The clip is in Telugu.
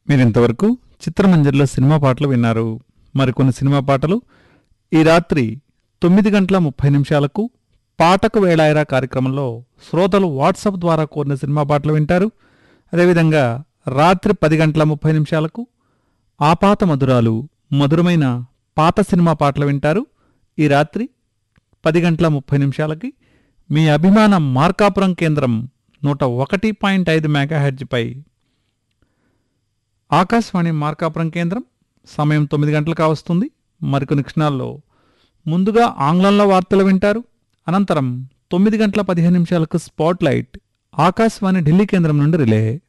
మీరింతవరకు చిత్రమంజరిలో సినిమా పాటలు విన్నారు మరికొన్ని సినిమా పాటలు ఈ రాత్రి తొమ్మిది గంటల ముప్పై నిమిషాలకు పాటకు వేళాయరా కార్యక్రమంలో శ్రోతలు వాట్సాప్ ద్వారా కోరిన సినిమా పాటలు వింటారు అదేవిధంగా రాత్రి పది గంటల ముప్పై నిమిషాలకు ఆపాత మధురాలు మధురమైన పాత సినిమా పాటలు వింటారు ఈ రాత్రి పది గంటల ముప్పై నిమిషాలకి మీ అభిమాన మార్కాపురం కేంద్రం నూట ఒకటి పాయింట్ ఐదు మెగాహెర్జ్పై ఆకాశవాణి మార్కాపురం కేంద్రం సమయం తొమ్మిది గంటలకు కావస్తుంది మరికొన్ని క్షణాల్లో ముందుగా ఆంగ్లంలో వార్తలు వింటారు అనంతరం తొమ్మిది గంటల పదిహేను నిమిషాలకు స్పాట్ లైట్ ఆకాశవాణి ఢిల్లీ కేంద్రం నుండి రిలే